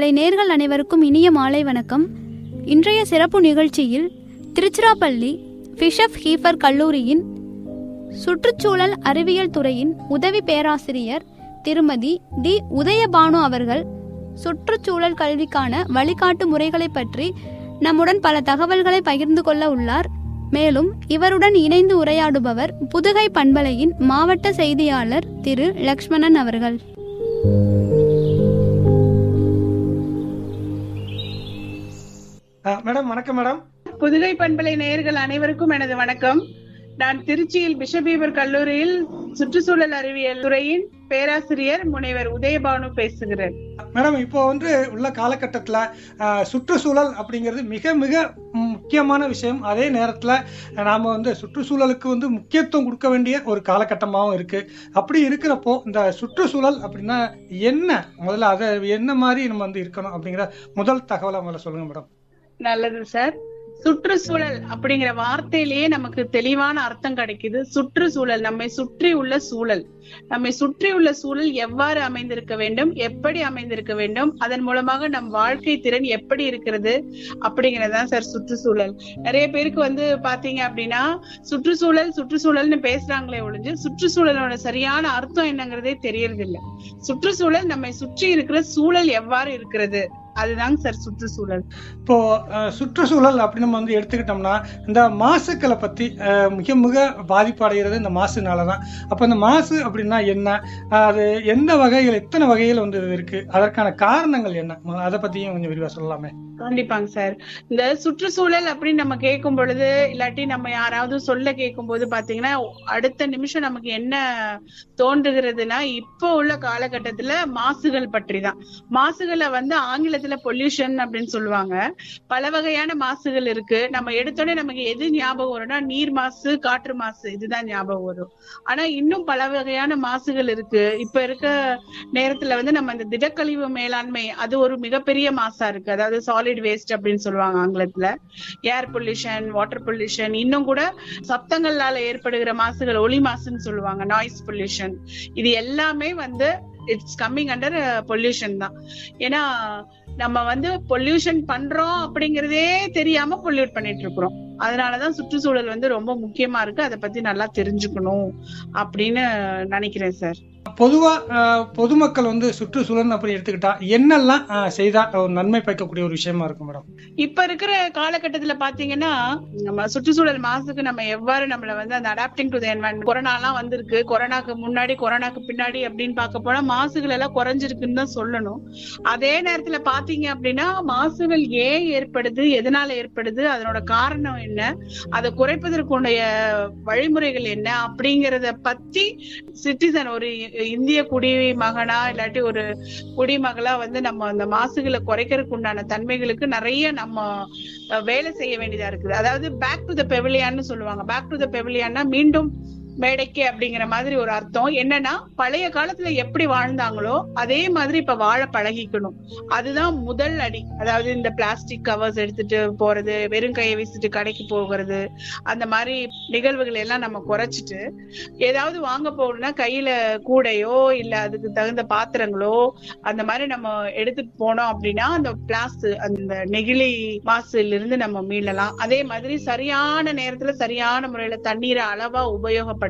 நேர்கள் அனைவருக்கும் இனிய மாலை வணக்கம் இன்றைய சிறப்பு நிகழ்ச்சியில் திருச்சிராப்பள்ளி பிஷப் ஹீஃபர் கல்லூரியின் சுற்றுச்சூழல் அறிவியல் துறையின் உதவி பேராசிரியர் திருமதி டி உதயபானு அவர்கள் சுற்றுச்சூழல் கல்விக்கான வழிகாட்டு முறைகளை பற்றி நம்முடன் பல தகவல்களை பகிர்ந்து கொள்ள உள்ளார் மேலும் இவருடன் இணைந்து உரையாடுபவர் புதுகை பண்பலையின் மாவட்ட செய்தியாளர் திரு லக்ஷ்மணன் அவர்கள் அஹ், மேடம் வணக்கம் மேடம் புதுகை பண்பலை நேயர்கள் அனைவருக்கும் எனது வணக்கம் நான் திருச்சியில் பிஷபீபர் கல்லூரியில் சுற்றுச்சூழல் அறிவியல் துறையின் பேராசிரியர் முனைவர் உதயபானு பேசுகிறேன் மேடம் இப்போ வந்து உள்ள காலகட்டத்தில் சுற்றுச்சூழல் அப்படிங்கிறது மிக மிக முக்கியமான விஷயம் அதே நேரத்தில் நாம் வந்து சுற்றுச்சூழலுக்கு வந்து முக்கியத்துவம் கொடுக்க வேண்டிய ஒரு காலகட்டமாகவும் இருக்குது அப்படி இருக்கிறப்போ இந்த சுற்றுச்சூழல் அப்படின்னா என்ன முதல்ல அதை என்ன மாதிரி நம்ம வந்து இருக்கணும் அப்படிங்கிற முதல் தகவலை முதல்ல சொல்லுங்கள் மேடம் நல்லது சார் சுற்றுச்சூழல் அப்படிங்கிற வார்த்தையிலேயே நமக்கு தெளிவான அர்த்தம் கிடைக்குது சுற்றுச்சூழல் நம்மை சுற்றி உள்ள சூழல் நம்மை சுற்றி உள்ள சூழல் எவ்வாறு அமைந்திருக்க வேண்டும் எப்படி அமைந்திருக்க வேண்டும் அதன் மூலமாக நம் வாழ்க்கை திறன் எப்படி இருக்கிறது அப்படிங்கறதுதான் சார் சுற்றுச்சூழல் நிறைய பேருக்கு வந்து பாத்தீங்க அப்படின்னா சுற்றுச்சூழல் சுற்றுச்சூழல்னு பேசுறாங்களே ஒழிஞ்சு சுற்றுச்சூழலோட சரியான அர்த்தம் என்னங்கிறதே தெரியறது இல்ல சுற்றுச்சூழல் நம்மை சுற்றி இருக்கிற சூழல் எவ்வாறு இருக்கிறது அதுதாங்க சார் சுற்றுச்சூழல் இப்போ அஹ், சுற்றுச்சூழல் அப்படின்னு நம்ம வந்து எடுத்துக்கிட்டோம்னா இந்த மாசுக்களை பத்தி அஹ், மிக மிக பாதிப்படைகிறது இந்த மாசுனால தான் அப்போ இந்த மாசு அப்படின்னா என்ன அஹ், அது எந்த வகையில் எத்தனை வகையில் வந்து இது இருக்கு அதற்கான காரணங்கள் என்ன மொ- அதை பத்தியும் கொஞ்சம் விரிவா சொல்லலாமே கண்டிப்பாங்க சார் இந்த சுற்றுச்சூழல் அப்படின்னு நம்ம கேட்கும் பொழுது இல்லாட்டி நம்ம யாராவது சொல்ல கேட்கும் போது பாத்தீங்கன்னா அடுத்த நிமிஷம் நமக்கு என்ன தோன்றுகிறதுனா இப்போ உள்ள காலகட்டத்துல மாசுகள் பற்றி தான் மாசுகளை வந்து ஆங்கிலத்துல பொல்யூஷன் அப்படின்னு சொல்லுவாங்க பல வகையான மாசுகள் இருக்கு நம்ம எடுத்தோடனே நமக்கு எது ஞாபகம் வரும்னா நீர் மாசு காற்று மாசு இதுதான் ஞாபகம் வரும் ஆனா இன்னும் பல வகையான மாசுகள் இருக்கு இப்ப இருக்க நேரத்துல வந்து நம்ம இந்த திடக்கழிவு மேலாண்மை அது ஒரு மிகப்பெரிய மாசா இருக்கு அதாவது சாலிட் வேஸ்ட் அப்படின்னு சொல்லுவாங்க ஆங்கிலத்துல ஏர் பொல்யூஷன் வாட்டர் பொல்யூஷன் இன்னும் கூட சப்தங்களால ஏற்படுகிற மாசுகள் ஒளி மாசுன்னு சொல்லுவாங்க நாய்ஸ் பொல்யூஷன் இது எல்லாமே வந்து இட்ஸ் கம்மிங் அண்டர் பொல்யூஷன் தான் ஏன்னா நம்ம வந்து பொல்யூஷன் பண்றோம் அப்படிங்கறதே தெரியாம பொல்யூட் பண்ணிட்டு இருக்கிறோம் அதனாலதான் சுற்றுச்சூழல் வந்து ரொம்ப முக்கியமா இருக்கு அதை பத்தி நல்லா தெரிஞ்சுக்கணும் அப்படின்னு நினைக்கிறேன் சார் பொதுவா அஹ், பொதுமக்கள் வந்து சுற்றுச்சூழல் அப்படி எடுத்துக்கிட்டா என்னெல்லாம் அஹ், செய்தா ஒரு நன்மை பயக்கக்கூடிய ஒரு விஷயமா இருக்கும் மேடம் இப்ப இருக்கிற காலகட்டத்துல பாத்தீங்கன்னா நம்ம சுற்றுச்சூழல் மாசுக்கு நம்ம எவ்வாறு நம்மள வந்து அந்த adapting to the environment corona எல்லாம் வந்திருக்கு கொரோனாக்கு முன்னாடி கொரோனாக்கு பின்னாடி அப்படின்னு பார்க்க போனா மாசுகள் எல்லாம் குறைஞ்சிருக்குன்னு தான் சொல்லணும் அதே நேரத்துல பாத்தீங்க அப்படின்னா மாசுகள் ஏன் ஏற்படுது எதனால ஏற்படுது அதனோட காரணம் என்ன அதை குறைப்பதற்குடைய வழிமுறைகள் என்ன அப்படிங்கறத பத்தி சிட்டிசன் ஒரு இந்திய குடிமகனா இல்லாட்டி ஒரு குடிமகளா வந்து நம்ம அந்த மாசுகளை குறைக்கிறதுக்கு உண்டான தன்மைகளுக்கு நிறைய நம்ம அஹ், வேலை செய்ய வேண்டியதா இருக்குது அதாவது பேக் டு த பெவிலியான்னு சொல்லுவாங்க பேக் டு த பெவிலியான்னா மீண்டும் மேடைக்கு அப்படிங்கிற மாதிரி ஒரு அர்த்தம் என்னன்னா பழைய காலத்துல எப்படி வாழ்ந்தாங்களோ அதே மாதிரி இப்ப வாழ பழகிக்கணும் அதுதான் முதல் அடி அதாவது இந்த பிளாஸ்டிக் கவர்ஸ் எடுத்துட்டு போறது வெறும் கையை வீசிட்டு கடைக்கு போகிறது அந்த மாதிரி நிகழ்வுகள் எல்லாம் நம்ம குறைச்சிட்டு ஏதாவது வாங்க போகணும்னா கையில கூடையோ இல்ல அதுக்கு தகுந்த பாத்திரங்களோ அந்த மாதிரி நம்ம எடுத்துட்டு போனோம் அப்படின்னா அந்த பிளாஸ்ட் அந்த நெகிழி மாசுல இருந்து நம்ம மீளலாம் அதே மாதிரி சரியான நேரத்துல சரியான முறையில தண்ணீரை அளவா உபயோகப்படுத்துறது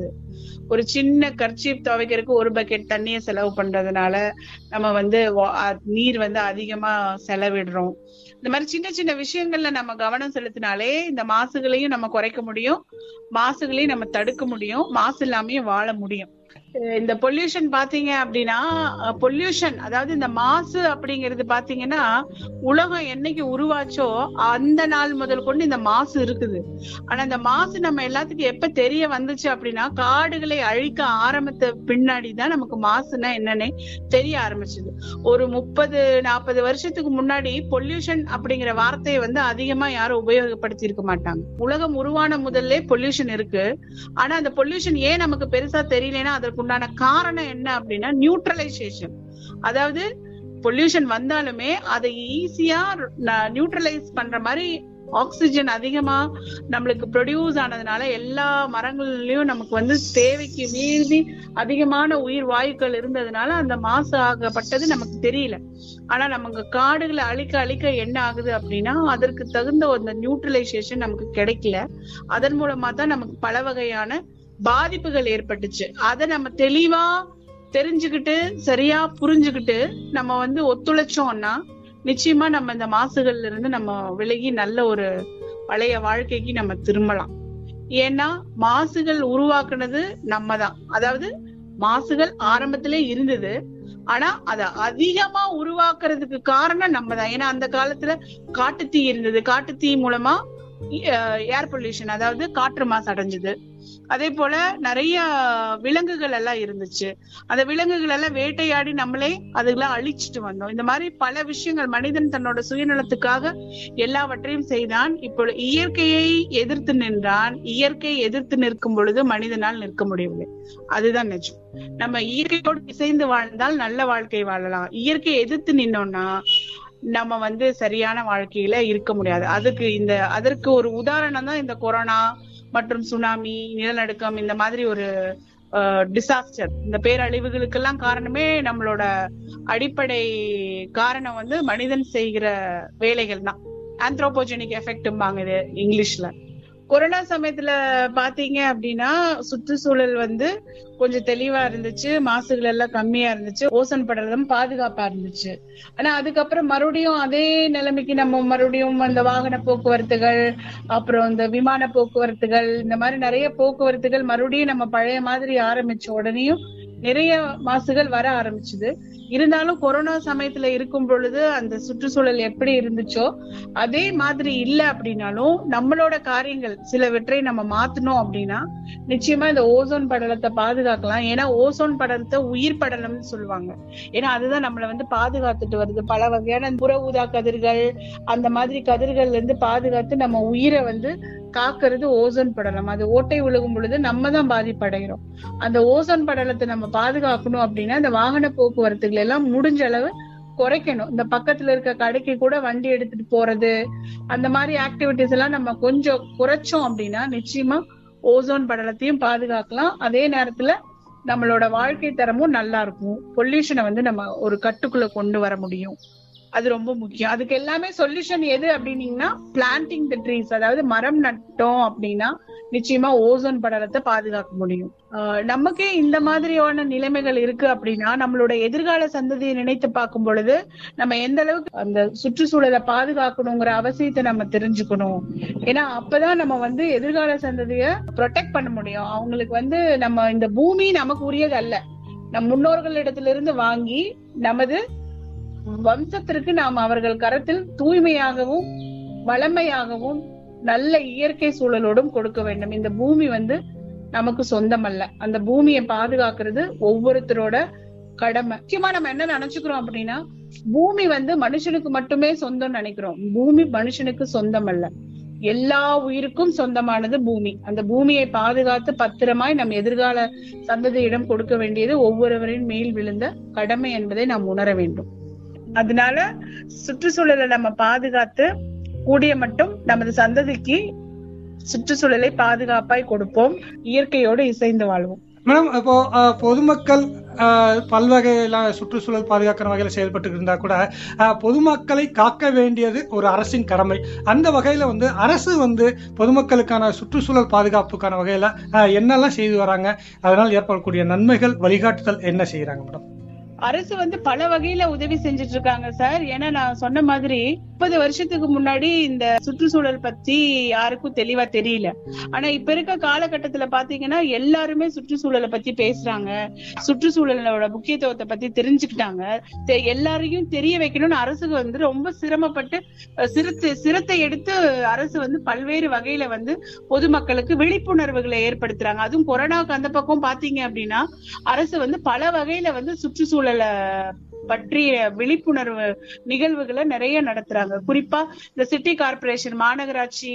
ஒரு சின்ன கர்ச்சீப் துவைக்கிறதுக்கு ஒரு பக்கெட் தண்ணியை செலவு பண்றதுனால நம்ம வந்து வா- அ- நீர் வந்து அதிகமா செலவிடுறோம் இந்த மாதிரி சின்ன சின்ன விஷயங்கள்ல நம்ம கவனம் செலுத்தினாலே இந்த மாசுகளையும் நம்ம குறைக்க முடியும் மாசுகளையும் நம்ம தடுக்க முடியும் மாசு இல்லாமையும் வாழ முடியும் அஹ் இந்த பொல்யூஷன் பாத்தீங்க அப்படின்னா பொல்யூஷன் அதாவது இந்த மாசு அப்படிங்கிறது பாத்தீங்கன்னா உலகம் என்னைக்கு உருவாச்சோ அந்த நாள் முதல் கொண்டு இந்த மாசு இருக்குது ஆனா இந்த மாசு நம்ம எல்லாத்துக்கும் எப்ப தெரிய வந்துச்சு அப்படின்னா காடுகளை அழிக்க ஆரம்பித்த பின்னாடி தான் நமக்கு மாசுனா என்னன்னே தெரிய ஆரம்பிச்சது ஒரு முப்பது நாற்பது வருஷத்துக்கு முன்னாடி பொல்யூஷன் அப்படிங்கிற வார்த்தையை வந்து அதிகமா யாரும் உபயோகப்படுத்தி இருக்க மாட்டாங்க உலகம் உருவான முதல்ல பொல்யூஷன் இருக்கு ஆனா அந்த பொல்யூஷன் ஏன் நமக்கு பெருசா தெரியலன்னா அதற்குண்டான காரணம் என்ன அப்படின்னா நியூட்ரலைசேஷன் அதாவது பொல்யூஷன் வந்தாலுமே அதை ஈஸியா நியூட்ரலைஸ் பண்ற மாதிரி ஆக்சிஜன் அதிகமா நம்மளுக்கு ப்ரொடியூஸ் ஆனதுனால எல்லா மரங்கள்லயும் நமக்கு வந்து தேவைக்கு மீறி அதிகமான உயிர் வாயுக்கள் இருந்ததுனால அந்த மாசு ஆகப்பட்டது நமக்கு தெரியல ஆனா நமக்கு காடுகளை அழிக்க அழிக்க என்ன ஆகுது அப்படின்னா அதற்கு தகுந்த அந்த நியூட்ரலைசேஷன் நமக்கு கிடைக்கல அதன் மூலமா தான் நமக்கு பல வகையான பாதிப்புகள் ஏற்பட்டுச்சு அதை நம்ம தெளிவா தெரிஞ்சுக்கிட்டு சரியா புரிஞ்சுக்கிட்டு நம்ம வந்து ஒத்துழைச்சோம்னா நிச்சயமா நம்ம இந்த மாசுகள்ல இருந்து நம்ம விலகி நல்ல ஒரு பழைய வாழ்க்கைக்கு நம்ம திரும்பலாம் ஏன்னா மாசுகள் உருவாக்குனது நம்ம தான் அதாவது மாசுகள் ஆரம்பத்திலே இருந்தது ஆனா அத அதிகமா உருவாக்குறதுக்கு காரணம் நம்ம தான் ஏன்னா அந்த காலத்துல காட்டுத்தீ இருந்தது காட்டுத்தீ மூலமா ஏர் பொல்யூஷன் அதாவது காற்று மாசு அடைஞ்சது அதே போல நிறைய விலங்குகள் எல்லாம் இருந்துச்சு அந்த விலங்குகள் எல்லாம் வேட்டையாடி நம்மளே அதுக்கெல்லாம் அழிச்சிட்டு வந்தோம் இந்த மாதிரி பல விஷயங்கள் மனிதன் தன்னோட சுயநலத்துக்காக எல்லாவற்றையும் செய்தான் இப்போ இயற்கையை எதிர்த்து நின்றான் இயற்கை எதிர்த்து நிற்கும் பொழுது மனிதனால் நிற்க முடியவில்லை அதுதான் நிஜம் நம்ம இயற்கையோடு இசைந்து வாழ்ந்தால் நல்ல வாழ்க்கை வாழலாம் இயற்கையை எதிர்த்து நின்னோம்னா நம்ம வந்து சரியான வாழ்க்கையில இருக்க முடியாது அதுக்கு இந்த அதற்கு ஒரு உதாரணம் தான் இந்த கொரோனா மற்றும் சுனாமி நிலநடுக்கம் இந்த மாதிரி ஒரு டிசாஸ்டர் இந்த பேரழிவுகளுக்கெல்லாம் காரணமே நம்மளோட அடிப்படை காரணம் வந்து மனிதன் செய்கிற வேலைகள் தான் ஆந்த்ரோபோஜெனிக் எஃபெக்ட்பாங்க இது இங்கிலீஷ்ல கொரோனா சமயத்துல பாத்தீங்க அப்படின்னா சுற்றுச்சூழல் வந்து கொஞ்சம் தெளிவா இருந்துச்சு மாசுகள் எல்லாம் கம்மியா இருந்துச்சு ஓசன் படலம் பாதுகாப்பா இருந்துச்சு ஆனா அதுக்கப்புறம் மறுபடியும் அதே நிலைமைக்கு நம்ம மறுபடியும் அந்த வாகன போக்குவரத்துகள் அப்புறம் இந்த விமான போக்குவரத்துகள் இந்த மாதிரி நிறைய போக்குவரத்துகள் மறுபடியும் நம்ம பழைய மாதிரி ஆரம்பிச்ச உடனேயும் நிறைய மாசுகள் வர ஆரம்பிச்சுது இருந்தாலும் கொரோனா சமயத்துல இருக்கும் பொழுது அந்த சுற்றுச்சூழல் எப்படி இருந்துச்சோ அதே மாதிரி இல்ல அப்படின்னாலும் நம்மளோட காரியங்கள் சிலவற்றை நம்ம மாத்தணும் அப்படின்னா நிச்சயமா இந்த ஓசோன் படலத்தை பாதுகாக்கலாம் ஏன்னா ஓசோன் படலத்தை உயிர் படலம்னு சொல்லுவாங்க ஏன்னா அதுதான் நம்மள வந்து பாதுகாத்துட்டு வருது பல வகையான புற ஊதா கதிர்கள் அந்த மாதிரி கதிர்கள்ல இருந்து பாதுகாத்து நம்ம உயிரை வந்து காக்கிறது ஓசோன் படலம் அது ஓட்டை விழுகும் பொழுது நம்ம தான் பாதிப்படைகிறோம் அந்த ஓசோன் படலத்தை நம்ம பாதுகாக்கணும் அப்படின்னா இந்த வாகன போக்குவரத்துகள் எல்லாம் முடிஞ்ச அளவு குறைக்கணும் இந்த பக்கத்துல இருக்க கடைக்கு கூட வண்டி எடுத்துட்டு போறது அந்த மாதிரி ஆக்டிவிட்டிஸ் எல்லாம் நம்ம கொஞ்சம் குறைச்சோம் அப்படின்னா நிச்சயமா ஓசோன் படலத்தையும் பாதுகாக்கலாம் அதே நேரத்துல நம்மளோட வாழ்க்கை தரமும் நல்லா இருக்கும் பொல்யூஷனை வந்து நம்ம ஒரு கட்டுக்குள்ள கொண்டு வர முடியும் அது ரொம்ப முக்கியம் அதுக்கு எல்லாமே சொல்யூஷன் எது அப்படின்னீங்கன்னா பிளான்டிங் த ட்ரீஸ் அதாவது மரம் நட்டோம் அப்படின்னா நிச்சயமா ஓசோன் படலத்தை பாதுகாக்க முடியும் நமக்கே இந்த மாதிரியான நிலைமைகள் இருக்கு அப்படின்னா நம்மளோட எதிர்கால சந்ததியை நினைத்து பார்க்கும் பொழுது நம்ம எந்த அளவுக்கு அந்த சுற்றுச்சூழலை பாதுகாக்கணுங்கிற அவசியத்தை நம்ம தெரிஞ்சுக்கணும் ஏன்னா அப்பதான் நம்ம வந்து எதிர்கால சந்ததிய ப்ரொடெக்ட் பண்ண முடியும் அவங்களுக்கு வந்து நம்ம இந்த பூமி நமக்கு உரியது அல்ல நம் முன்னோர்களிடத்திலிருந்து வாங்கி நமது வம்சத்திற்கு நாம் அவர்கள் கரத்தில் தூய்மையாகவும் வளமையாகவும் நல்ல இயற்கை சூழலோடும் கொடுக்க வேண்டும் இந்த பூமி வந்து நமக்கு சொந்தம் அல்ல அந்த பூமியை பாதுகாக்கிறது ஒவ்வொருத்தரோட கடமை முக்கியமா நம்ம என்ன நினைச்சுக்கிறோம் அப்படின்னா பூமி வந்து மனுஷனுக்கு மட்டுமே சொந்தம் நினைக்கிறோம் பூமி மனுஷனுக்கு சொந்தம் அல்ல எல்லா உயிருக்கும் சொந்தமானது பூமி அந்த பூமியை பாதுகாத்து பத்திரமாய் நம் எதிர்கால சந்ததியிடம் கொடுக்க வேண்டியது ஒவ்வொருவரின் மேல் விழுந்த கடமை என்பதை நாம் உணர வேண்டும் அதனால சுற்றுச்சூழலை நம்ம பாதுகாத்து கூடிய மட்டும் நமது சந்ததிக்கு சுற்றுச்சூழலை பாதுகாப்பாய் கொடுப்போம் இயற்கையோடு இசைந்து வாழ்வோம் மேடம் இப்போ பொதுமக்கள் பல்வகையில சுற்றுச்சூழல் பாதுகாக்கிற வகையில செயல்பட்டு இருந்தா கூட பொதுமக்களை காக்க வேண்டியது ஒரு அரசின் கடமை அந்த வகையில வந்து அரசு வந்து பொதுமக்களுக்கான சுற்றுச்சூழல் பாதுகாப்புக்கான வகையில என்னெல்லாம் செய்து வராங்க அதனால் ஏற்படக்கூடிய நன்மைகள் வழிகாட்டுதல் என்ன செய்யறாங்க மேடம் அரசு வந்து பல வகையில உதவி செஞ்சுட்டு இருக்காங்க சார் ஏன்னா நான் சொன்ன மாதிரி முப்பது வருஷத்துக்கு முன்னாடி இந்த சுற்றுச்சூழல் பத்தி யாருக்கும் தெளிவா தெரியல ஆனா இப்ப இருக்க காலகட்டத்துல பாத்தீங்கன்னா எல்லாருமே சுற்றுச்சூழலை பத்தி பேசுறாங்க சுற்றுச்சூழலோட முக்கியத்துவத்தை பத்தி தெரிஞ்சுக்கிட்டாங்க எல்லாரையும் தெரிய வைக்கணும்னு அரசுக்கு வந்து ரொம்ப சிரமப்பட்டு சிரத்து சிரத்தை எடுத்து அரசு வந்து பல்வேறு வகையில வந்து பொதுமக்களுக்கு விழிப்புணர்வுகளை ஏற்படுத்துறாங்க அதுவும் கொரோனாக்கு அந்த பக்கம் பாத்தீங்க அப்படின்னா அரசு வந்து பல வகையில வந்து சுற்றுச்சூழல் சூழலை பற்றிய விழிப்புணர்வு நிகழ்வுகளை நிறைய நடத்துறாங்க குறிப்பா இந்த சிட்டி கார்பரேஷன் மாநகராட்சி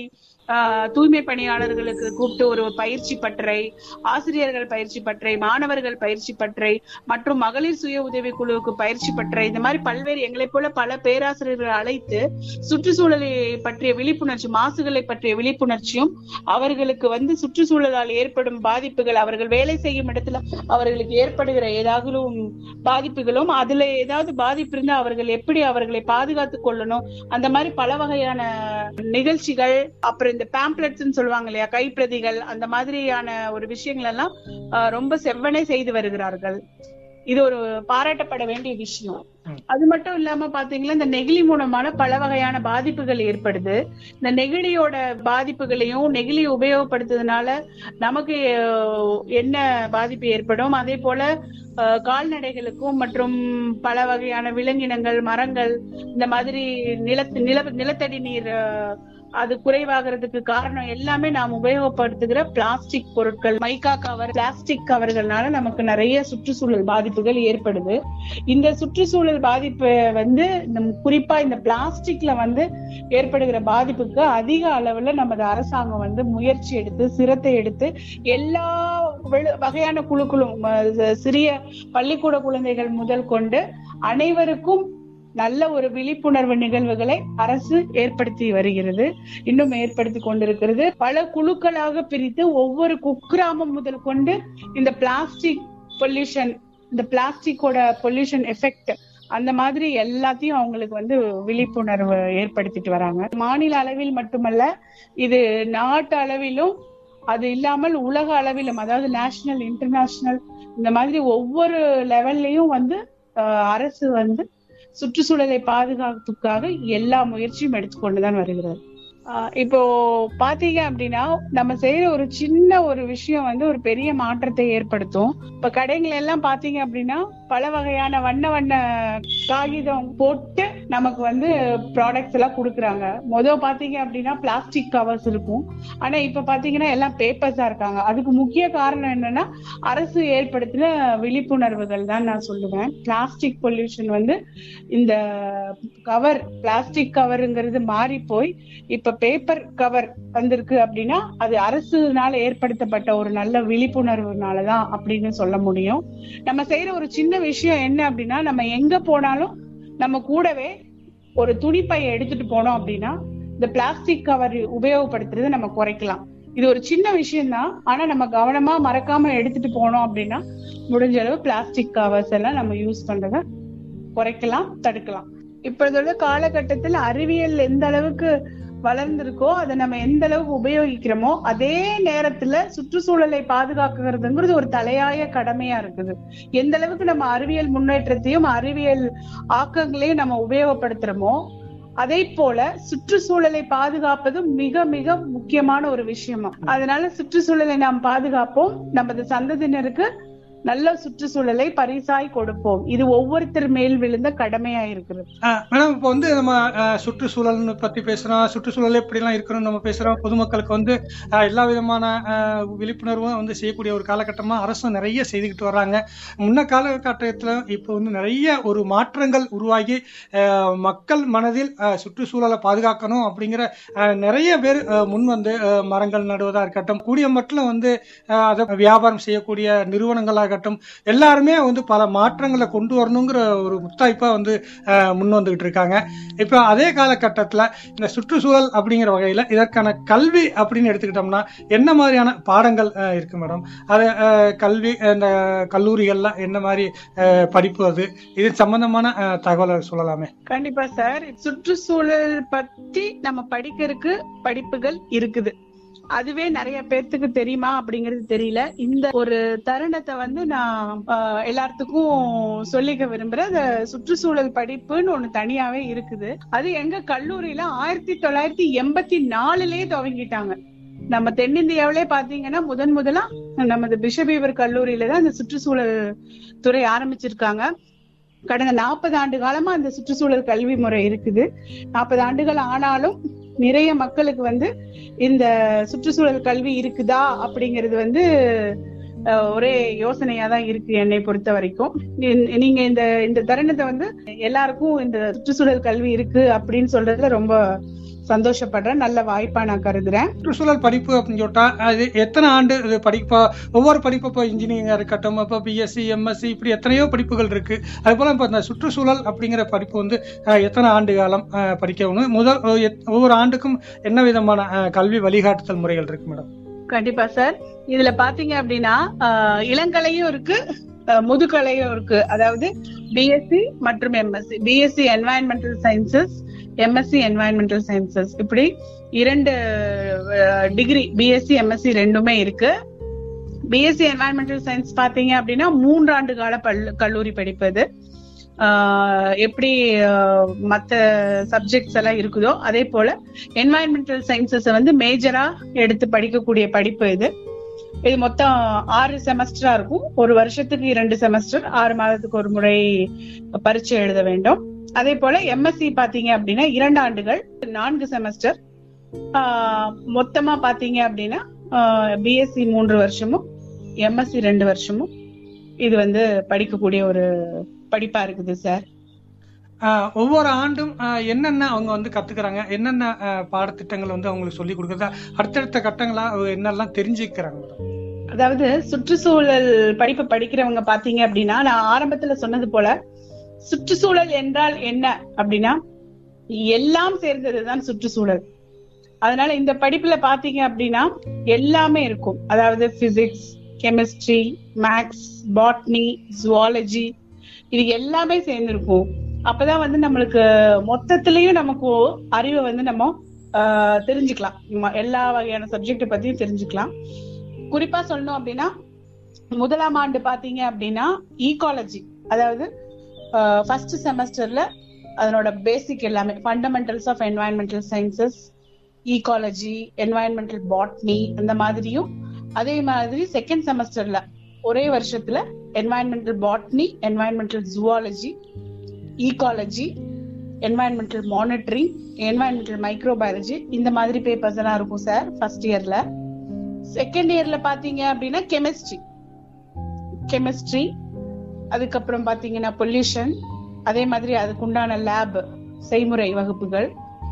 ஆஹ் தூய்மை பணியாளர்களுக்கு கூப்பிட்டு ஒரு பயிற்சி பட்டறை ஆசிரியர்கள் பயிற்சி பட்டறை மாணவர்கள் பயிற்சி பட்டறை மற்றும் மகளிர் சுய உதவி குழுவுக்கு பயிற்சி பட்டறை இந்த மாதிரி பல்வேறு எங்களைப் போல பல பேராசிரியர்கள் அழைத்து சுற்றுச்சூழலை பற்றிய விழிப்புணர்ச்சி மாசுகளை பற்றிய விழிப்புணர்ச்சியும் அவர்களுக்கு வந்து சுற்றுச்சூழலால் ஏற்படும் பாதிப்புகள் அவர்கள் வேலை செய்யும் இடத்துல அவர்களுக்கு ஏற்படுகிற ஏதாவது பாதிப்புகளும் அதுல ஏதாவது பாதிப்பு இருந்தா அவர்கள் எப்படி அவர்களை பாதுகாத்துக் கொள்ளணும் அந்த மாதிரி பல வகையான நிகழ்ச்சிகள் அப்புறம் இந்த பேம்ப்ளெட்ஸ் சொல்லுவாங்க இல்லையா கைப்பிரதிகள் அந்த மாதிரியான ஒரு விஷயங்கள் எல்லாம் ஆஹ், ரொம்ப செவ்வனே செய்து வருகிறார்கள் இது ஒரு பாராட்டப்பட வேண்டிய விஷயம் ம். அது மட்டும் இல்லாம பாத்தீங்கன்னா இந்த நெகிழி மூலமான பல வகையான பாதிப்புகள் ஏற்படுது இந்த நெகிழியோட பாதிப்புகளையும் நெகிழி உபயோகப்படுத்துறதுனால நமக்கு அஹ், என்ன பாதிப்பு ஏற்படும் அதே போல அஹ், கால்நடைகளுக்கும் மற்றும் பல வகையான விலங்கினங்கள் மரங்கள் இந்த மாதிரி நிலத்து நில நிலத்தடி நீர் அஹ், அது குறைவாகிறதுக்கு காரணம் எல்லாமே நாம் உபயோகப்படுத்துகிற பிளாஸ்டிக் பொருட்கள் மைக்கா கவர் பிளாஸ்டிக் கவர்கள்னால நமக்கு நிறைய சுற்றுச்சூழல் பாதிப்புகள் ஏற்படுது இந்த சுற்றுச்சூழல் பாதிப்பு வந்து நம் குறிப்பா இந்த பிளாஸ்டிக்ல வந்து ஏற்படுகிற பாதிப்புக்கு அதிக அளவுல நமது அரசாங்கம் வந்து முயற்சி எடுத்து சிரத்தை எடுத்து எல்லா வெள- வகையான குழுக்களும் ம- சிறிய பள்ளிக்கூட குழந்தைகள் முதல் கொண்டு அனைவருக்கும் நல்ல ஒரு விழிப்புணர்வு நிகழ்வுகளை அரசு ஏற்படுத்தி வருகிறது இன்னும் ஏற்படுத்தி கொண்டிருக்கிறது பல குழுக்களாக பிரித்து ஒவ்வொரு குக்கிராமம் முதல் கொண்டு இந்த பிளாஸ்டிக் பொல்யூஷன் இந்த பிளாஸ்டிக்கோட பொல்யூஷன் எஃபெக்ட் அந்த மாதிரி எல்லாத்தையும் அவங்களுக்கு வந்து விழிப்புணர்வு ஏற்படுத்திட்டு வராங்க மாநில அளவில் மட்டுமல்ல இது நாட்டு அளவிலும் அது இல்லாமல் உலக அளவிலும் அதாவது நேஷனல் இன்டர்நேஷனல் இந்த மாதிரி ஒவ்வொரு லெவல்லையும் வந்து அஹ், அரசு வந்து சுற்றுச்சூழலை பாதுகாப்புக்காக எல்லா முயற்சியும் எடுத்துக்கொண்டுதான் வருகிறது ஆஹ் இப்போ பாத்தீங்க அப்படின்னா நம்ம செய்யற ஒரு சின்ன ஒரு விஷயம் வந்து ஒரு பெரிய மாற்றத்தை ஏற்படுத்தும் இப்ப கடைகள் எல்லாம் பாத்தீங்க அப்படின்னா பல வகையான வண்ண வண்ண காகிதம் போட்டு நமக்கு வந்து ப்ராடக்ட்ஸ் எல்லாம் கொடுக்குறாங்க மொதல் பாத்தீங்க அப்படின்னா பிளாஸ்டிக் கவர்ஸ் இருக்கும் ஆனா இப்ப பாத்தீங்கன்னா எல்லாம் பேப்பர்ஸா இருக்காங்க அதுக்கு முக்கிய காரணம் என்னன்னா அரசு ஏற்படுத்தின விழிப்புணர்வுகள் தான் நான் சொல்லுவேன் பிளாஸ்டிக் பொல்யூஷன் வந்து இந்த கவர் பிளாஸ்டிக் கவருங்கிறது மாறி போய் இப்ப பேப்பர் கவர் வந்திருக்கு அப்படின்னா அது அரசுனால ஏற்படுத்தப்பட்ட ஒரு நல்ல விழிப்புணர்வுனாலதான் அப்படின்னு சொல்ல முடியும் நம்ம செய்யற ஒரு சின்ன விஷயம் என்ன அப்படின்னா நம்ம எங்க போனாலும் நம்ம கூடவே ஒரு துணிப்பையை எடுத்துட்டு போனோம் அப்படின்னா இந்த பிளாஸ்டிக் கவர் உபயோகப்படுத்துறதை நம்ம குறைக்கலாம் இது ஒரு சின்ன விஷயம் தான் ஆனா நம்ம கவனமா மறக்காம எடுத்துட்டு போனோம் அப்படின்னா முடிஞ்ச அளவு பிளாஸ்டிக் கவர்ஸ் எல்லாம் நம்ம யூஸ் பண்றத குறைக்கலாம் தடுக்கலாம் இப்பொழுதுள்ள காலகட்டத்தில் அறிவியல் எந்த அளவுக்கு வளர்ந்திருக்கோ அதை நம்ம எந்த அளவுக்கு உபயோகிக்கிறோமோ அதே நேரத்துல சுற்றுச்சூழலை பாதுகாக்கிறதுங்கிறது ஒரு தலையாய கடமையா இருக்குது எந்த அளவுக்கு நம்ம அறிவியல் முன்னேற்றத்தையும் அறிவியல் ஆக்கங்களையும் நம்ம உபயோகப்படுத்துறோமோ அதே போல சுற்றுச்சூழலை பாதுகாப்பது மிக மிக முக்கியமான ஒரு விஷயமா அதனால சுற்றுச்சூழலை நாம் பாதுகாப்போம் நமது சந்ததியினருக்கு நல்ல சுற்றுச்சூழலை பரிசாய் கொடுப்போம் இது ஒவ்வொருத்தர் மேல் விழுந்த கடமையா இருக்கிறது ஆஹ் மேடம் இப்போ வந்து நம்ம ஆஹ் சுற்றுச்சூழல் பத்தி பேசுறோம் சுற்றுச்சூழல் எப்படிலாம் இருக்கணும் நம்ம பேசுறோம் பொதுமக்களுக்கு வந்து ஆஹ் எல்லா விதமான ஆஹ் விழிப்புணர்வும் வந்து செய்யக்கூடிய ஒரு காலகட்டமா அரசும் நிறைய செய்துக்கிட்டு வர்றாங்க முன்ன காலகட்டத்துல இப்போ வந்து நிறைய ஒரு மாற்றங்கள் உருவாகி ஆஹ் மக்கள் மனதில் ஆஹ் சுற்றுச்சூழலை பாதுகாக்கணும் அப்படிங்கிற ஆஹ் நிறைய பேர் ஆஹ் முன் வந்து ஆஹ் மரங்கள் நடுவதா இருக்கட்டும் கூடிய மட்டும் வந்து ஆஹ் அதை வியாபாரம் செய்யக்கூடிய நிறுவனங்களாகட்டும் எல்லாருமே வந்து பல மாற்றங்களை கொண்டு வரணுங்கிற ஒரு முத்தாய்ப்பா வந்து ஆஹ் முன் வந்துகிட்டு இருக்காங்க இப்போ அதே காலகட்டத்தில் இந்த சுற்றுச்சூழல் அப்படிங்கிற வகையில் இதற்கான கல்வி அப்படின்னு எடுத்துக்கிட்டோம்னா என்ன மாதிரியான பாடங்கள் ஆஹ் இருக்கு மேடம் அது ஆஹ் கல்வி இந்த கல்லூரிகள்ல என்ன மாதிரி ஆஹ் படிப்பு அது இது சம்பந்தமான ஆஹ் தகவலை சொல்லலாமே கண்டிப்பா சார் சுற்றுச்சூழல் பத்தி நம்ம படிக்கிறதுக்கு படிப்புகள் இருக்குது அதுவே நிறைய பேர்த்துக்கு தெரியுமா அப்படிங்கிறது தெரியல இந்த ஒரு தருணத்தை வந்து நான் ஆஹ், எல்லாத்துக்கும் சொல்லிக்க விரும்புறேன் அந்த சுற்றுச்சூழல் படிப்புன்னு ஒண்ணு தனியாவே இருக்குது அது எங்க கல்லூரியில ஆயிரத்தி தொள்ளாயிரத்தி எண்பத்தி நாலுலயே துவங்கிட்டாங்க நம்ம தென்னிந்தியாவிலே பாத்தீங்கன்னா முதன் முதலா நமது பிஷபீவர் கல்லூரியில தான் இந்த சுற்றுச்சூழல் துறை ஆரம்பிச்சிருக்காங்க கடந்த நாற்பது ஆண்டு காலமா அந்த சுற்றுச்சூழல் கல்வி முறை இருக்குது நாற்பது ஆண்டுகள் ஆனாலும் நிறைய மக்களுக்கு வந்து இந்த சுற்றுச்சூழல் கல்வி இருக்குதா அப்படிங்கிறது வந்து அஹ், ஒரே யோசனையா தான் இருக்கு என்னை பொறுத்த வரைக்கும் நீ- நீங்க இந்த இந்த தருணத்தை வந்து எல்லாருக்கும் இந்த சுற்றுச்சூழல் கல்வி இருக்கு அப்படின்னு சொல்றதுல ரொம்ப சந்தோஷப்படுறேன் நல்ல வாய்ப்பா நான் கருதுறேன் சுற்றுச்சூழல் படிப்பு அப்படின்னு சொல்லிட்டா அது எத்தனை ஆண்டு இது படிப்பா ஒவ்வொரு படிப்பு இப்போ இன்ஜினியரிங்காக இருக்கட்டும் இப்போ பிஎஸ்சி எம்எஸ்சி இப்படி எத்தனையோ படிப்புகள் இருக்கு அது போல இப்போ இந்த சுற்றுச்சூழல் அப்படிங்கிற படிப்பு வந்து அஹ், எத்தனை ஆண்டு காலம் அஹ், படிக்கணும் முதல் ஒ- எத்- ஒவ்வொரு ஆண்டுக்கும் என்ன விதமான அஹ், கல்வி வழிகாட்டுதல் முறைகள் இருக்கு மேடம் கண்டிப்பா சார் இதுல பாத்தீங்க அப்படின்னா ஆஹ், இளங்கலையும் இருக்கு ஆஹ், முதுகலையும் இருக்கு அதாவது பிஎஸ்சி மற்றும் MSc BSc environmental sciences MSc environmental sciences இப்படி இரண்டு டிகிரி பிஎஸ்சி எம்எஸ்சி ரெண்டுமே இருக்கு பிஎஸ்சி என்வாயன்மெண்டல் சயின்ஸ் பாத்தீங்க அப்படின்னா மூன்றாண்டு கால பள்ளு கல்லூரி படிப்பு இது ஆஹ், எப்படி ஆஹ், மத்த சப்ஜெக்ட்ஸ் எல்லாம் இருக்குதோ அதே போல என்வாயன்மெண்டல் சயின்சஸ் வந்து மேஜரா எடுத்து படிக்கக்கூடிய படிப்பு இது இது மொத்தம் ஆறு செமஸ்டரா இருக்கும் ஒரு வருஷத்துக்கு இரண்டு செமஸ்டர் ஆறு மாதத்துக்கு ஒரு முறை பரீட்சை எழுத வேண்டும் அதே போல எம்எஸ்சி பாத்தீங்க அப்படின்னா இரண்டு ஆண்டுகள் நான்கு செமஸ்டர் ஆஹ், மொத்தமா பாத்தீங்க அப்படின்னா பிஎஸ்சி மூன்று வருஷமும் எம்எஸ்சி ரெண்டு வருஷமும் இது வந்து படிக்கக்கூடிய ஒரு படிப்பா இருக்குது சார் அஹ், ஒவ்வொரு ஆண்டும் அஹ், என்னென்ன அவங்க வந்து கத்துக்கிறாங்க என்னென்ன அஹ், பாடத்திட்டங்கள் வந்து அவங்களுக்கு சொல்லி கொடுக்குறதா அடுத்தடுத்த கட்டங்களா அவங்க என்னெல்லாம் தெரிஞ்சுக்கிறாங்க மேடம் அதாவது சுற்றுச்சூழல் படிப்பு படிக்கிறவங்க பாத்தீங்க அப்படின்னா நான் ஆரம்பத்துல சொன்னது போல சுற்றுச்சூழல் என்றால் என்ன அப்படின்னா எல்லாம் சேர்ந்ததுதான் சுற்றுச்சூழல் அதனால இந்த படிப்புல பாத்தீங்க அப்படின்னா எல்லாமே இருக்கும் அதாவது physics chemistry maths botany zoology இது எல்லாமே சேர்ந்திருக்கும் அப்பதான் வந்து நம்மளுக்கு மொத்தத்திலயும் நமக்கு அறிவை வந்து நம்ம ஆஹ், தெரிஞ்சுக்கலாம் ம- எல்லா வகையான சப்ஜெக்ட் பத்தியும் தெரிஞ்சுக்கலாம் குறிப்பா சொல்லணும் அப்படின்னா முதலாம் ஆண்டு பாத்தீங்க அப்படின்னா ஈகாலஜி அதாவது ஃபர்ஸ்ட் செமஸ்டர்ல அதனோட பேசிக் எல்லாமே fundamentals of environmental sciences ecology environmental botany அந்த மாதிரியும் அதே மாதிரி செகண்ட் செமஸ்டர்ல ஒரே வருஷத்துல environmental botany environmental zoology ecology environmental monitoring environmental microbiology இந்த மாதிரி பேப்பர்ஸ் எல்லாம் இருக்கும் சார் ஃபர்ஸ்ட் இயர்ல செகண்ட் இயர்ல பாத்தீங்க அப்படின்னா கெமிஸ்ட்ரி கெமிஸ்ட்ரி அதுக்கப்புறம் பாத்தீங்கன்னா பொல்யூஷன் அதே மாதிரி அதுக்கு உண்டான லேப் செய்முறை வகுப்புகள்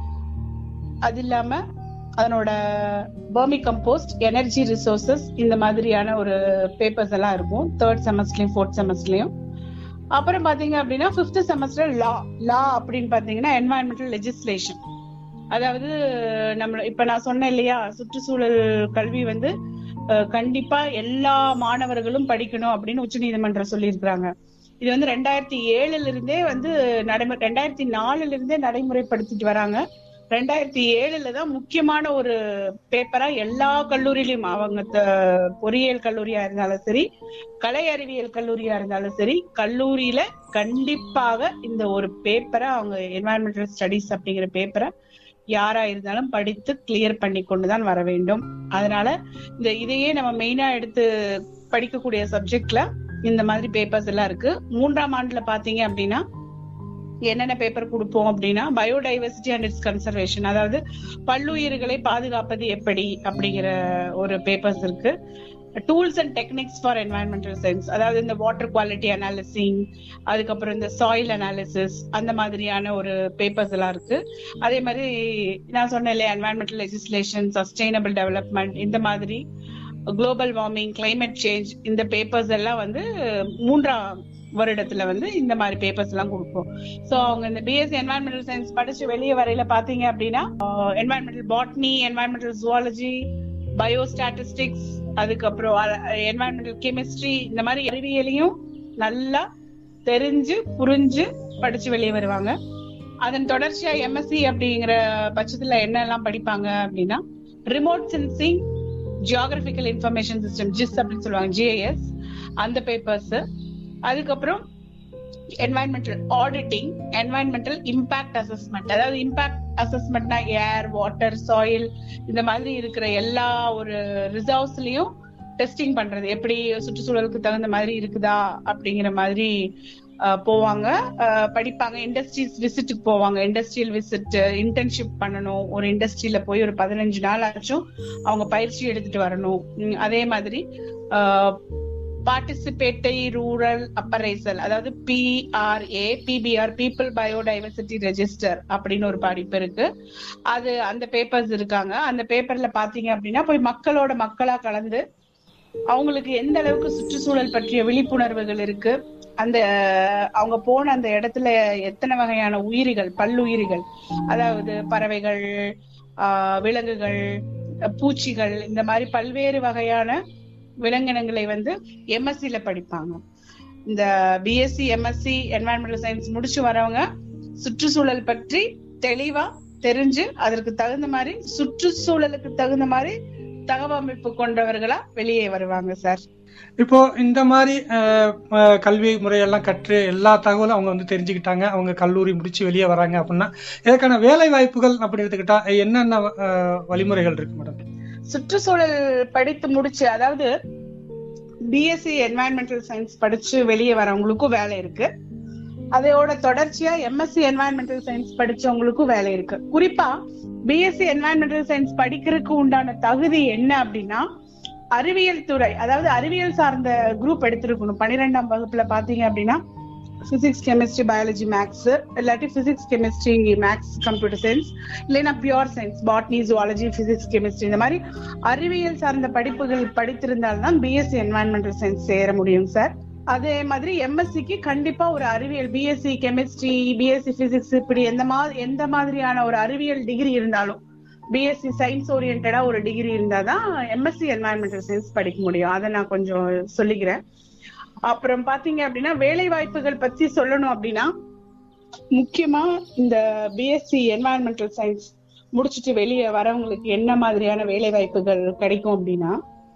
அது இல்லாம அதனோட பர்மி கம்போஸ்ட் எனர்ஜி ரிசோர்சஸ் இந்த மாதிரியான ஒரு பேப்பர்ஸ் எல்லாம் இருக்கும் தேர்ட் செமஸ்டர்லயும் ஃபோர்த் செமஸ்டர்லயும் அப்புறம் பாத்தீங்க அப்படின்னா பிப்த் செமஸ்டர் லா லா அப்படின்னு பாத்தீங்கன்னா என்வாயன்மெண்டல் லெஜிஸ்லேஷன் அதாவது நம்ம இப்ப நான் சொன்னேன் இல்லையா சுற்றுச்சூழல் கல்வி வந்து அஹ், கண்டிப்பா எல்லா மாணவர்களும் படிக்கணும் அப்படின்னு உச்சநீதிமன்றம் சொல்லியிருக்கிறாங்க இது வந்து ரெண்டாயிரத்தி ஏழுல இருந்தே வந்து நடைமுறை ரெண்டாயிரத்தி நாலுல இருந்தே நடைமுறைப்படுத்திட்டு வராங்க ரெண்டாயிரத்தி ஏழுல தான் முக்கியமான ஒரு பேப்பரா எல்லா கல்லூரியிலும் அவங்க த- பொறியியல் கல்லூரியா இருந்தாலும் சரி கலை அறிவியல் கல்லூரியா இருந்தாலும் சரி கல்லூரியில கண்டிப்பாக இந்த ஒரு பேப்பரை அவங்க என்வாயன்மெண்டல் ஸ்டடீஸ் அப்படிங்கிற பேப்பரை யாரா இருந்தாலும் படித்து கிளியர் பண்ணி கொண்டுதான் வர வேண்டும் அதனால இந்த இதையே நம்ம மெயினா எடுத்து படிக்கக்கூடிய சப்ஜெக்ட்ல இந்த மாதிரி பேப்பர்ஸ் எல்லாம் இருக்கு மூன்றாம் ஆண்டுல பாத்தீங்க அப்படின்னா என்னென்ன பேப்பர் கொடுப்போம் அப்படின்னா பயோடைவர்சிட்டி அண்ட் இட்ஸ் கன்சர்வேஷன் அதாவது பல்லுயிர்களை பாதுகாப்பது எப்படி அப்படிங்கிற ஒரு பேப்பர்ஸ் இருக்கு tools and techniques for environmental science அதாவது இந்த வாட்டர் குவாலிட்டி அனாலிசிங் அதுக்கப்புறம் இந்த சாயில் அனாலிசிஸ் அந்த மாதிரியான ஒரு பேப்பர்ஸ் எல்லாம் இருக்கு அதே மாதிரி நான் சொன்னேன் இல்லையா என்வாயன்மெண்டல் லெஜிஸ்லேஷன் சஸ்டைனபிள் டெவலப்மெண்ட் இந்த மாதிரி குளோபல் வார்மிங் climate சேஞ்ச் இந்த பேப்பர்ஸ் எல்லாம் வந்து மூன்றாம் வருடத்துல வந்து இந்த மாதிரி பேப்பர்ஸ் எல்லாம் கொடுப்போம் சோ அவங்க இந்த பிஎஸ்சி என்வாயன்மெண்டல் சயின்ஸ் படிச்சு வெளியே வரையில பாத்தீங்க அப்படின்னா environmental botany environmental zoology biostatistics அதுக்கப்புறம் என்வாயன்மெண்டல் கெமிஸ்ட்ரி இந்த மாதிரி அறிவியலையும் நல்லா தெரிஞ்சு புரிஞ்சு படிச்சு வெளியே வருவாங்க அதன் தொடர்ச்சியா எம்எஸ்சி அப்படிங்கிற பட்சத்துல என்னெல்லாம் படிப்பாங்க அப்படின்னா remote sensing geographical information system GIS அப்படின்னு சொல்லுவாங்க ஜிஐஎஸ் அந்த பேப்பர்ஸ் அதுக்கப்புறம் environmental auditing environmental impact assessment அதாவது இம்பாக்ட் அசஸ்மெண்ட்னா ஏர் வாட்டர் சாயில் இந்த மாதிரி இருக்கிற எல்லா ஒரு ரிசர்வ்ஸ்லயும் டெஸ்டிங் பண்றது எப்படி சுற்றுச்சூழலுக்கு தகுந்த மாதிரி இருக்குதா அப்படிங்கிற மாதிரி அஹ், போவாங்க அஹ், படிப்பாங்க இண்டஸ்ட்ரீஸ் விசிட்டுக்கு போவாங்க இண்டஸ்ட்ரியல் விசிட் இன்டர்ன்ஷிப் பண்ணணும் ஒரு இண்டஸ்ட்ரியில போய் ஒரு பதினஞ்சு நாள் ஆச்சும் அவங்க பயிற்சி எடுத்துட்டு வரணும் உம், அதே மாதிரி பார்ட்டிசிபேட்டரி ரூரல் அப்பரைசல் அதாவது PRA PBR people biodiversity register அப்படின்னு ஒரு படிப்பு இருக்கு அது அந்த பேப்பர்ஸ் இருக்காங்க அந்த பேப்பர்ல பாத்தீங்க அப்படின்னா போய் மக்களோட மக்களா கலந்து அவங்களுக்கு எந்த அளவுக்கு சுற்றுச்சூழல் பற்றிய விழிப்புணர்வுகள் இருக்கு அந்த அவங்க போன அந்த இடத்துல எத்தனை வகையான உயிரிகள் பல்லுயிரிகள் அதாவது பறவைகள் ஆஹ் விலங்குகள் பூச்சிகள் இந்த மாதிரி பல்வேறு வகையான விலங்கினங்களை வந்து எம்எஸ்சில படிப்பாங்க இந்த பிஎஸ்சி எம்எஸ்சி என்வாயன்மெண்டல் சயின்ஸ் முடிச்சு வரவங்க சுற்றுச்சூழல் பற்றி தெளிவா தெரிஞ்சு அதற்கு தகுந்த மாதிரி சுற்றுச்சூழலுக்கு தகுந்த மாதிரி தகவமைப்பு கொண்டவர்களா வெளியே வருவாங்க சார் இப்போ இந்த மாதிரி அஹ், அஹ், கல்வி முறையெல்லாம் கற்று எல்லா தகவலும் அவங்க வந்து தெரிஞ்சுக்கிட்டாங்க அவங்க கல்லூரி முடிச்சு வெளியே வராங்க அப்படின்னா இதற்கான வேலை வாய்ப்புகள் அப்படி எடுத்துக்கிட்டா என்னென்ன அஹ், வழிமுறைகள் இருக்கு மேடம் சுற்றுச்சூழல் படித்து முடிச்சு அதாவது பிஎஸ்சி என்வாயன்மெண்டல் சயின்ஸ் படிச்சு வெளியே வரவங்களுக்கும் வேலை இருக்கு அதோட தொடர்ச்சியா எம்எஸ்சி என்வாயன்மெண்டல் சயின்ஸ் படிச்சவங்களுக்கும் வேலை இருக்கு குறிப்பா பிஎஸ்சி என்வாயன்மெண்டல் சயின்ஸ் படிக்கிறதுக்கு உண்டான தகுதி என்ன அப்படின்னா அறிவியல் துறை அதாவது அறிவியல் சார்ந்த குரூப் எடுத்திருக்கணும் பன்னிரெண்டாம் வகுப்புல பாத்தீங்க அப்படின்னா பிசிக்ஸ் கெமிஸ்ட்ரி பயாலஜி மேக்ஸ் இல்லாட்டி physics chemistry maths computer science இல்லைன்னா pure science botany zoology physics chemistry இந்த மாதிரி அறிவியல் சார்ந்த படிப்புகள் படித்திருந்தால்தான் பிஎஸ்சி என்வாயன்மெண்டல் சயின்ஸ் சேர முடியும் சார் அதே மாதிரி எம்எஸ்சிக்கு கண்டிப்பா ஒரு அறிவியல் பிஎஸ்சி கெமிஸ்ட்ரி பிஎஸ்சி பிசிக்ஸ் இப்படி எந்த மாதிரி எந்த மாதிரியான ஒரு அறிவியல் டிகிரி இருந்தாலும் பிஎஸ்சி சயின்ஸ் ஓரியன்டா ஒரு டிகிரி இருந்தாதான் எம்எஸ்சி என்வாயன்மெண்டல் சயின்ஸ் படிக்க முடியும் அதை நான் கொஞ்சம் சொல்லிக்கிறேன் அப்புறம் பாத்தீங்க அப்படின்னா வேலை வாய்ப்புகள் பத்தி சொல்லணும் அப்படின்னா முக்கியமா இந்த பிஎஸ்சி என்வாயன்மெண்டல் சயின்ஸ் முடிச்சுட்டு வெளியே வரவங்களுக்கு என்ன மாதிரியான வேலை வாய்ப்புகள் கிடைக்கும் அப்படின்னா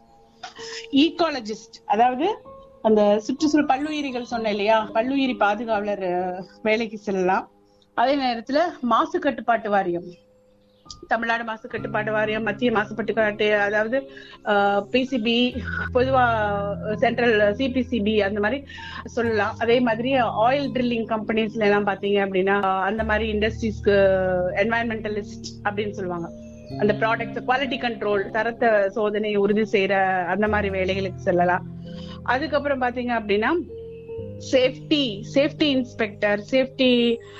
ஈகாலஜிஸ்ட் அதாவது அந்த சுற்றுச்சூழல் பல்லுயிரிகள் சொன்னேன் இல்லையா பல்லுயிரி பாதுகாவலர் அஹ், வேலைக்கு செல்லலாம் அதே நேரத்துல மாசு கட்டுப்பாட்டு வாரியம் தமிழ்நாடு மாசு கட்டுப்பாட்டு வாரியம் மத்திய மாசு கட்டுப்பாட்டு அதாவது பிசிபி பொதுவா சென்ட்ரல் சிபிசிபி அந்த மாதிரி சொல்லலாம் அதே மாதிரி ஆயில் ட்ரில்லிங் கம்பெனிஸ்ல எல்லாம் பாத்தீங்க அப்படின்னா அஹ், அந்த மாதிரி இண்டஸ்ட்ரீஸ்க்கு என்வாயன்மெண்டலிஸ்ட் அப்படின்னு சொல்லுவாங்க அந்த ப்ராடக்ட் குவாலிட்டி கண்ட்ரோல் தரத்தை சோதனை உறுதி செய்யற அந்த மாதிரி வேலைகளுக்கு செல்லலாம் அதுக்கப்புறம் பாத்தீங்க அப்படின்னா safety safety inspector safety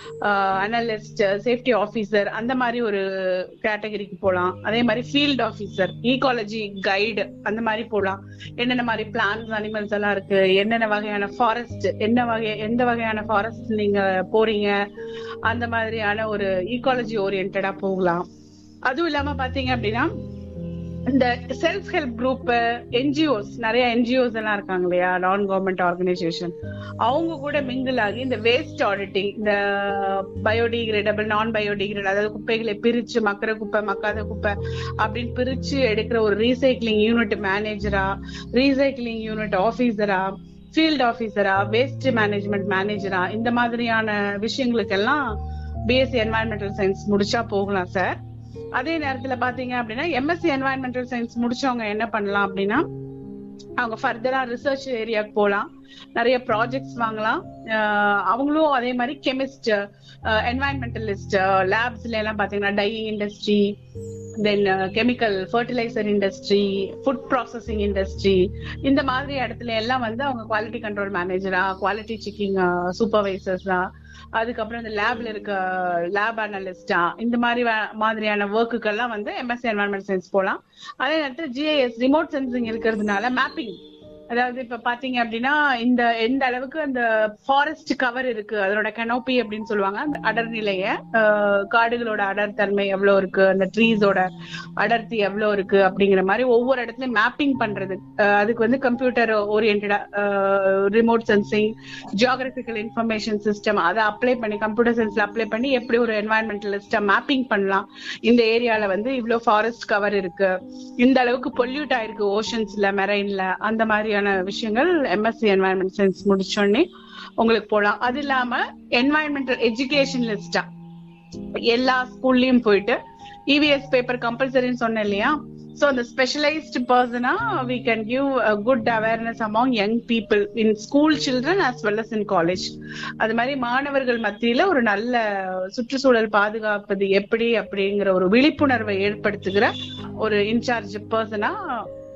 analyst safety officer அந்த மாதிரி ஒரு கேட்டகரிக்கு போலாம் அதே மாதிரி ஃபீல்ட் ஆபீசர் ஈகாலஜி கைடு அந்த மாதிரி போலாம் என்னென்ன மாதிரி பிளான்ஸ் அனிமல்ஸ் எல்லாம் இருக்கு என்னென்ன வகையான ஃபாரஸ்ட் என்ன வகை எந்த வகையான ஃபாரஸ்ட் நீங்க போறீங்க அந்த மாதிரியான ஒரு ஈகாலஜி ஓரியன்டா போகலாம் அதுவும் இல்லாம பாத்தீங்க அப்படின்னா இந்த செல்ஃப் ஹெல்ப் குரூப் என்ஜிஓஸ் நிறைய என்ஜிஓஸ் எல்லாம் இருக்காங்க இல்லையா நான் கவர்மெண்ட் ஆர்கனைசேஷன் அவங்க கூட மிங்கிள் ஆகி இந்த வேஸ்ட் ஆடிட்டிங் இந்த பயோடிகிரேடபிள் நான் பயோடிகிரேட் அதாவது குப்பைகளை பிரிச்சு மக்கிற குப்பை மக்காத குப்பை அப்படின்னு பிரிச்சு எடுக்கிற ஒரு ரீசைக்ளிங் யூனிட் மேனேஜரா ரீசைக்ளிங் யூனிட் ஆபீசரா ஃபீல்ட் ஆபீசரா வேஸ்ட் மேனேஜ்மெண்ட் மேனேஜரா இந்த மாதிரியான விஷயங்களுக்கெல்லாம் பிஎஸ்சி என்வாயன்மெண்டல் சயின்ஸ் முடிச்சா போகலாம் சார் அதே நேரத்துல பாத்தீங்க அப்படின்னா எம்எஸ்சி என்வாயன்மெண்டல் சயின்ஸ் முடிச்சவங்க என்ன பண்ணலாம் அப்படின்னா அவங்க ஃபர்தரா ரிசர்ச் ஏரியாக்கு போகலாம் நிறைய ப்ராஜெக்ட்ஸ் வாங்கலாம் அஹ் அவங்களும் அதே மாதிரி கெமிஸ்ட் என்வாயன்மெண்டலிஸ்ட் லேப்ஸ்ல எல்லாம் பாத்தீங்கன்னா dyeing industry then chemical fertilizer industry food processing industry இந்த மாதிரி இடத்துல எல்லாம் வந்து அவங்க குவாலிட்டி கண்ட்ரோல் மேனேஜரா குவாலிட்டி செக்கிங் சூப்பர்வைசர்ஸா அதுக்கப்புறம் இந்த லேப்ல இருக்க லேப் அனலிஸ்டா இந்த மாதிரி வ- மாதிரியான ஒர்க்குக்கெல்லாம் வந்து எம்எஸ்சி என்வாயன்மெண்ட் சயின்ஸ் போலாம் அதே நேரத்தில் ஜிஐஎஸ் ரிமோட் சென்சிங் இருக்கிறதுனால மேப்பிங் அதாவது இப்ப பாத்தீங்க அப்படின்னா இந்த எந்த அளவுக்கு அந்த ஃபாரஸ்ட் கவர் இருக்கு அதனோட கனோப்பி அப்படின்னு சொல்லுவாங்க அந்த அடர்நிலைய அஹ், காடுகளோட அடர்த்தன்மை எவ்வளவு இருக்கு அந்த ட்ரீஸோட அடர்த்தி எவ்வளவு இருக்கு அப்படிங்கிற மாதிரி ஒவ்வொரு இடத்துலயும் மேப்பிங் பண்றது அஹ், அதுக்கு வந்து கம்ப்யூட்டர் ஓரியன்டா remote sensing geographical information system அதை அப்ளை பண்ணி கம்ப்யூட்டர் சயின்ஸ்ல அப்ளை பண்ணி எப்படி ஒரு என்வாயன்மெண்டலிஸ்டா மேப்பிங் பண்ணலாம் இந்த ஏரியால வந்து இவ்வளவு ஃபாரஸ்ட் கவர் இருக்கு இந்த அளவுக்கு பொல்யூட் ஆயிருக்கு ஓஷன்ஸ்ல மெரைன்ல அந்த மாதிரியான விஷயங்கள் எம்எஸ்சி என்வாயன்மெண்ட் சயின்ஸ் முடிச்சோடனே உங்களுக்கு போலாம் அது இல்லாம என்வாயன்மெண்டல் எஜுகேஷன் லிஸ்டா எல்லா ஸ்கூல்லயும் போயிட்டு இவிஎஸ் பேப்பர் கம்பல்சரின்னு சொன்னேன் இல்லையா சோ அந்த ஸ்பெஷலைஸ்டு பர்சனா we can give good awareness among young people in school children as well as in college அது மாதிரி மாணவர்கள் மத்தியில ஒரு நல்ல சுற்றுச்சூழல் பாதுகாப்பது எப்படி அப்படிங்கிற ஒரு விழிப்புணர்வை ஏற்படுத்துகிற ஒரு இன்சார்ஜ் பர்சனா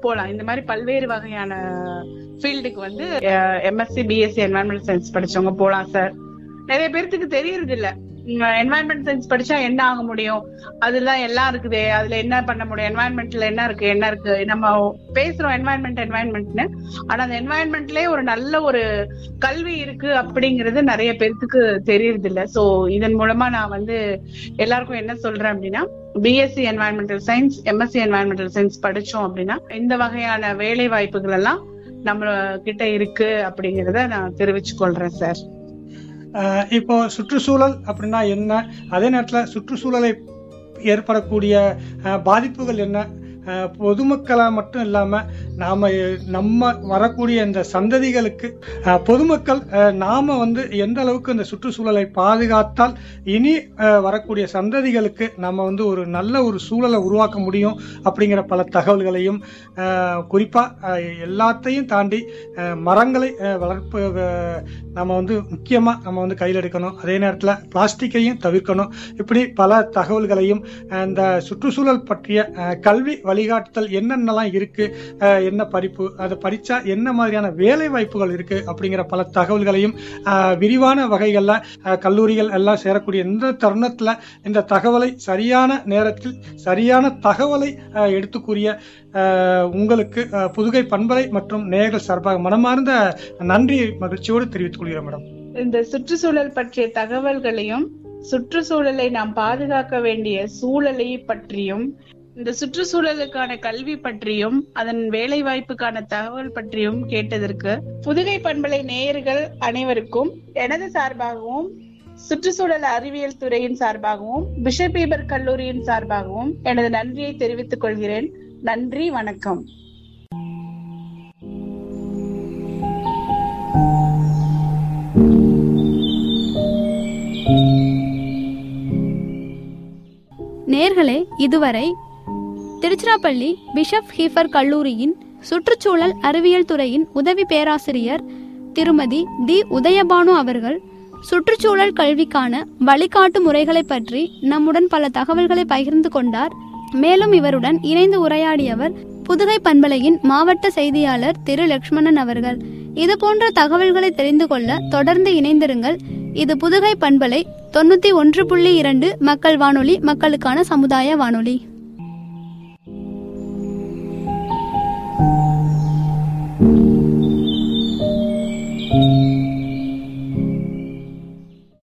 போலாம் இந்த மாதிரி பல்வேறு வகையான ஃபீல்டுக்கு வந்து எம்எஸ்சி பிஎஸ்சி என்வரன்மெண்டல் சயின்ஸ் படிச்சவங்க போலாம் சார் நிறைய பேர்த்துக்கு தெரியறது இல்ல என்வாயன்மெண்ட் சயின்ஸ் படிச்சா என்ன ஆக முடியும் அதுல எல்லாம் இருக்குதே அதுல என்ன பண்ண முடியும் என்வாயன்மெண்ட்ல என்ன இருக்கு என்ன இருக்கு நம்ம பேசுறோம் என்வாயன்மெண்ட் என்வாயன்மெண்ட்னு ஆனா அந்த என்வாயன்மெண்ட்லயே ஒரு நல்ல ஒரு கல்வி இருக்கு அப்படிங்கிறது நிறைய பேர்த்துக்கு தெரியறது இல்ல சோ இதன் மூலமா நான் வந்து எல்லாருக்கும் என்ன சொல்றேன் அப்படின்னா BSc environmental science MSc environmental science படிச்சோம் அப்படின்னா இந்த வகையான வேலை வாய்ப்புகள் எல்லாம் நம்ம கிட்ட இருக்கு அப்படிங்கறத நான் தெரிவிச்சு கொள்றேன் சார் ஆஹ் இப்போ சுற்றுச்சூழல் அப்படின்னா என்ன அதே நேரத்தில் சுற்றுச்சூழலை ஏற்படக்கூடிய ஆஹ் பாதிப்புகள் என்ன ஆஹ் பொதுமக்களை மட்டும் இல்லாமல் நாம் நம்ம வரக்கூடிய இந்த சந்ததிகளுக்கு ஆஹ் பொதுமக்கள் ஆஹ் நாம வந்து எந்த அளவுக்கு இந்த சுற்றுச்சூழலை பாதுகாத்தால் இனி ஆஹ் வரக்கூடிய சந்ததிகளுக்கு நம்ம வந்து ஒரு நல்ல ஒரு சூழலை உருவாக்க முடியும் அப்படிங்கிற பல தகவல்களையும் குறிப்பாக எல்லாத்தையும் தாண்டி ஆஹ் மரங்களை ஆஹ் வளர்ப்பு ஆஹ் நம்ம வந்து முக்கியமாக நம்ம வந்து கையில் எடுக்கணும் அதே நேரத்தில் பிளாஸ்டிக்கையும் தவிர்க்கணும் இப்படி பல தகவல்களையும் அஹ், இந்த சுற்றுச்சூழல் பற்றிய அஹ், கல்வி வழிகாட்டுதல் என்னென்னலாம் இருக்கு அஹ், என்ன படிப்பு அதை படித்தா என்ன மாதிரியான வேலை வாய்ப்புகள் இருக்கு அப்படிங்கிற பல தகவல்களையும் அஹ், விரிவான வகைகளில் கல்லூரிகள் எல்லாம் சேரக்கூடிய இந்த தருணத்தில் இந்த தகவலை சரியான நேரத்தில் சரியான தகவலை அஹ், எடுத்து கூறிய அஹ், உங்களுக்கு அஹ், புதுகை பண்பலை மற்றும் நேயர்கள் சார்பாக மனமார்ந்த நன்றி மகிழ்ச்சியோடு தெரிவித்துக் கொள்கிறேன் மேடம் இந்த சுற்றுச்சூழல் பற்றிய தகவல்களையும் சுற்றுச்சூழலை நாம் பாதுகாக்க வேண்டிய சூழலை பற்றியும் இந்த சுற்றுச்சூழலுக்கான கல்வி பற்றியும் அதன் வேலை வாய்ப்புக்கான தகவல் பற்றியும் கேட்டதற்கு புதுகை பண்பலை நேயர்கள் அனைவருக்கும் எனது சார்பாகவும் சுற்றுச்சூழல் அறிவியல் துறையின் சார்பாகவும் பிஷப் பீபர் கல்லூரியின் சார்பாகவும் எனது நன்றியை தெரிவித்துக் கொள்கிறேன் நன்றி வணக்கம் நேர்களே இதுவரை திருச்சிராப்பள்ளி பிஷப் ஹீஃபர் கல்லூரியின் சுற்றுச்சூழல் அறிவியல் துறையின் உதவி பேராசிரியர் திருமதி தி உதயபானு அவர்கள் சுற்றுச்சூழல் கல்விக்கான வழிகாட்டு முறைகளை பற்றி நம்முடன் பல தகவல்களை பகிர்ந்து கொண்டார் மேலும் இவருடன் இணைந்து உரையாடியவர் புதுகை பண்பலையின் மாவட்ட செய்தியாளர் திரு லக்ஷ்மணன் அவர்கள் இது போன்ற தகவல்களை தெரிந்து கொள்ள தொடர்ந்து இணைந்திருங்கள் இது புதுகை பண்பலை தொண்ணூத்தி ஒன்று புள்ளி இரண்டு மக்கள் வானொலி மக்களுக்கான சமுதாய வானொலி